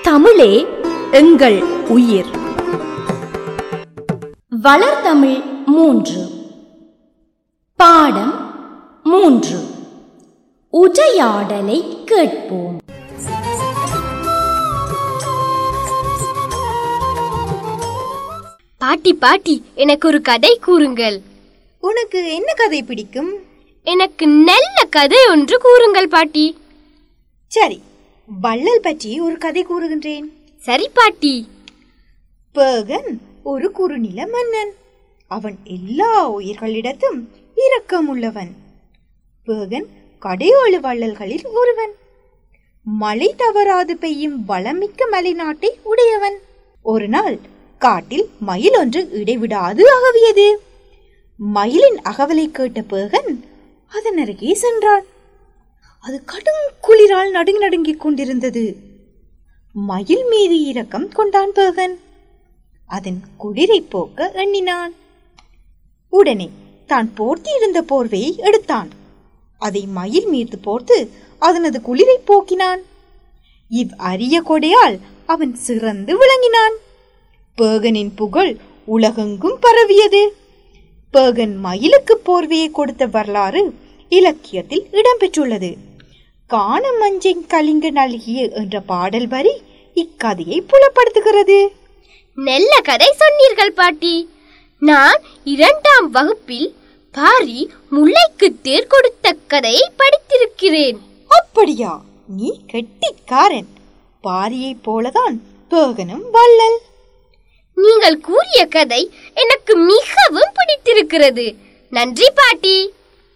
தமிழே எங்கள் உயிர் வளர்தமிழ் மூன்று பாடம் மூன்று உரையாடலை கேட்போம் பாட்டி பாட்டி எனக்கு ஒரு கதை கூறுங்கள் உனக்கு என்ன கதை பிடிக்கும் எனக்கு நல்ல கதை ஒன்று கூறுங்கள் பாட்டி சரி வள்ளல் பற்றி ஒரு கதை கூறுகின்றேன் சரி பாட்டி பேகன் ஒரு குறுநில மன்னன் அவன் எல்லா உயிர்களிடத்தும் இரக்கமுள்ளவன் பேகன் கடையோழு வள்ளல்களில் ஒருவன் மழை தவறாது பெய்யும் வளமிக்க மலைநாட்டை உடையவன் ஒரு நாள் காட்டில் மயில் ஒன்று இடைவிடாது அகவியது மயிலின் அகவலை கேட்ட பேகன் அதன் அருகே சென்றான் அது கடும் குளிரால் நடுங்கி நடுங்கிக் கொண்டிருந்தது மயில் மீது இரக்கம் கொண்டான் பேகன் அதன் குளிரை போக்க எண்ணினான் உடனே தான் போர்த்தியிருந்த போர்வையை எடுத்தான் அதை மயில் மீது போர்த்து அதனது குளிரை போக்கினான் இவ் அரிய கொடையால் அவன் சிறந்து விளங்கினான் பேகனின் புகழ் உலகெங்கும் பரவியது பேகன் மயிலுக்கு போர்வையை கொடுத்த வரலாறு இலக்கியத்தில் இடம்பெற்றுள்ளது காண மஞ்சள் கலிங்க நல்கிய என்ற பாடல் வரி இக்கதையை புலப்படுத்துகிறது நல்ல கதை சொன்னீர்கள் பாட்டி நான் இரண்டாம் வகுப்பில் பாரி முல்லைக்கு தேர் கொடுத்த கதையை படித்திருக்கிறேன் அப்படியா நீ கெட்டிக்காரன் பாரியைப் போலதான் பேகனும் வள்ளல் நீங்கள் கூறிய கதை எனக்கு மிகவும் பிடித்திருக்கிறது நன்றி பாட்டி